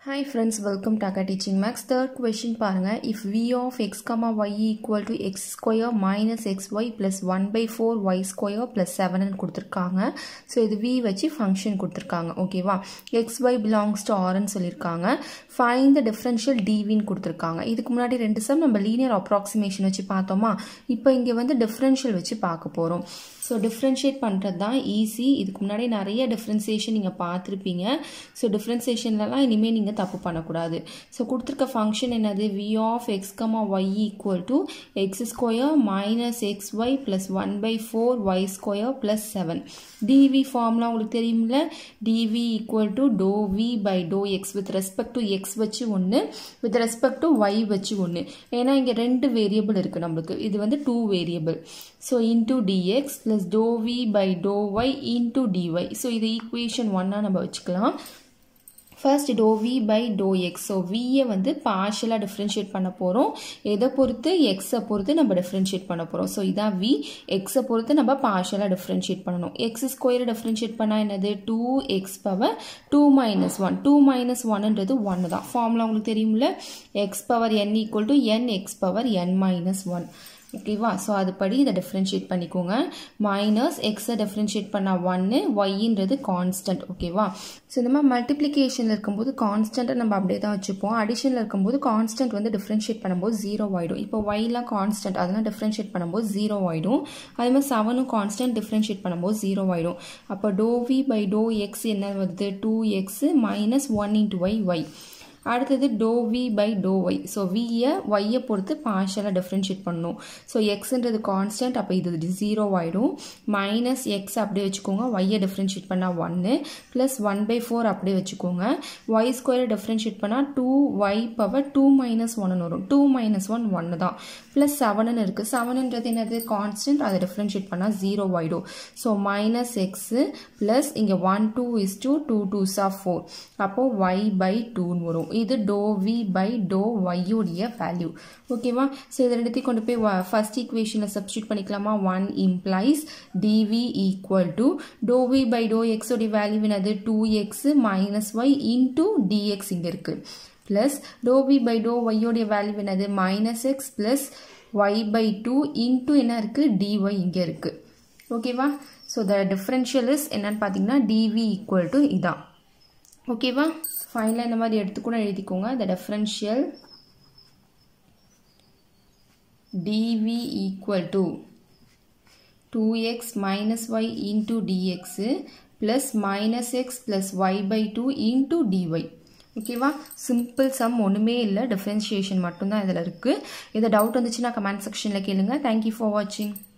hi friends welcome டாக்கா teaching maths third question பாருங்கள் if V of X comma Y equal to X square minus X Y plus one by four Y square plus seven கொடுத்துருக்காங்க so இது V வச்சு function கொடுத்துருக்காங்க ஓகேவா X Y belongs to ஆர்னு சொல்லியிருக்காங்க fine த differential டிவின்னு கொடுத்துருக்காங்க இதுக்கு முன்னாடி ரெண்டு சம் நம்ம லீனியர் அப்ராக்சிமேஷன் வச்சு பார்த்தோமா இப்போ இங்கே வந்து டிஃப்ரென்ஷியல் வச்சு பார்க்க போகிறோம் ஸோ டிஃப்ரென்ஷியேட் பண்ணுறது தான் ஈஸி இதுக்கு முன்னாடி நிறைய டிஃப்ரென்சியேஷன் நீங்கள் பார்த்துருப்பீங்க ஸோ டிஃப்ரென்சியேஷன்லலாம் இனிமேல் நீங்கள் தப்பு பண்ணக்கூடாது ஸோ கொடுத்துருக்க ஃபங்க்ஷன் என்னது V of X comma Y equal to X square minus X Y plus one by four Y square plus seven DV ஃபார்ம்லாம் உங்களுக்கு தெரியுமில்ல DV equal to to we by to X with respect to X வச்சு ஒன்று with respect to Y வச்சு ஒன்று ஏன்னா இங்கே ரெண்டு வேரியபிள் இருக்குது நம்மளுக்கு இது வந்து two variable so into DX plus to we by to Y into DY so இது ஈக்குவேஷன் ஒன்னாக நம்ம வச்சுக்கலாம் first doe we by to X so வியை வந்து பார்ஷலாக டிஃப்ரென்ஷியேட் பண்ண போகிறோம் எதை பொறுத்து எக்ஸை பொறுத்து நம்ம டிஃப்ரென்ஷியேட் பண்ண போகிறோம் ஸோ இதான் வி எக்ஸை பொறுத்து நம்ம பார்ஷலாக டிஃப்ரென்ஷியேட் பண்ணணும் எக்ஸ் ஸ்கொயர் டிஃப்ரென்ஷியேட் பண்ணால் என்னது two X power two minus one two minus ஒன்ன்றது ஒன்று தான் ஃபார்முலா உங்களுக்கு தெரியும்ல X power N equal to N X power N minus one ஓகேவா ஸோ அதுபடி இதை டிஃப்ரென்ஷியேட் பண்ணிக்கோங்க மைனஸ் எக்ஸை டிஃப்ரென்ஷியேட் பண்ணால் ஒன்று ஒய்ன்றது கான்ஸ்டன்ட் ஓகேவா ஸோ இந்த மாதிரி மல்டிப்ளிகேஷனில் இருக்கும்போது கான்ஸ்டண்ட்டை நம்ம அப்படியே தான் வச்சுப்போம் அடிஷனில் இருக்கும்போது கான்ஸ்டன்ட் வந்து டிஃப்ரென்ஷியேட் பண்ணும்போது ஜீரோ ஆகிடும் இப்போ ஒய்லாம் கான்ஸ்டன்ட் அதெல்லாம் டிஃப்ரென்ஷியேட் பண்ணும்போது ஜீரோ ஆகிடும் அதே மாதிரி செவனும் கான்ஸ்டன்ட் டிஃப்ரென்ஷியேட் பண்ணும்போது ஜீரோ ஆகிடும் அப்போ doh we by to x என்ன வருது two x minus one into y y அடுத்தது doh we by to y so வியை ஒய்யை பொறுத்து பார்ஷலாக டிஃப்ரென்ஷியேட் பண்ணணும் ஸோ எக்ஸுன்றது கான்ஸ்டன்ட் அப்போ இது ஜீரோ ஆகிடும் மைனஸ் எக்ஸ் அப்படியே வச்சுக்கோங்க ஒய்யை டிஃப்ரென்ஷியேட் பண்ணால் ஒன்று ப்ளஸ் ஒன் பை ஃபோர் அப்படியே வச்சுக்கோங்க ஒய் ஸ்கொயரை டிஃப்ரென்ஷியேட் பண்ணால் two y power two minus ஒன்னு வரும் டூ மைனஸ் ஒன் ஒன்று தான் ப்ளஸ் செவனுன்னு இருக்குது செவனுன்றது என்னது கான்ஸ்டன்ட் அதை டிஃப்ரென்ஷியேட் பண்ணால் ஜீரோ ஆகிடும் ஸோ மைனஸ் எக்ஸு ப்ளஸ் இங்கே one two is two two twos of four அப்போது ஒய் பை டூன்னு வரும் இது டோ வி பை டோ ஒய்யுடைய வேல்யூ ஓகேவா ஸோ இதை ரெண்டுத்தையும் கொண்டு போய் ஃபர்ஸ்ட் ஈக்குவேஷனில் சப்ஸ்டியூட் பண்ணிக்கலாமா one implies dv equal to to we by doh எக்ஸோடைய வேல்யூ என்னது two x minus y into dx இங்கே இருக்குது plus to we by doh ஒய்யோடைய வேல்யூ என்னது minus x plus y by two into என்ன இருக்குது டிஒய் இங்கே இருக்குது ஓகேவா ஸோ த டிஃப்ரென்ஷியல் இஸ் என்னன்னு பார்த்தீங்கன்னா டிவி ஈக்குவல் டு இதான் ஓகேவா ஃபைனலாக இந்த மாதிரி எடுத்து கூட எழுதிக்கோங்க the differential dv equal to two x minus y into dx plus minus x plus y by two into dy ஓகேவா சிம்பிள் சம் ஒன்றுமே இல்லை டிஃப்ரென்ஷியேஷன் மட்டும்தான் இதில் இருக்குது இதை டவுட் வந்துச்சுன்னா கமெண்ட் செக்ஷனில் கேளுங்க தேங்க்யூ ஃபார் வாட்சிங்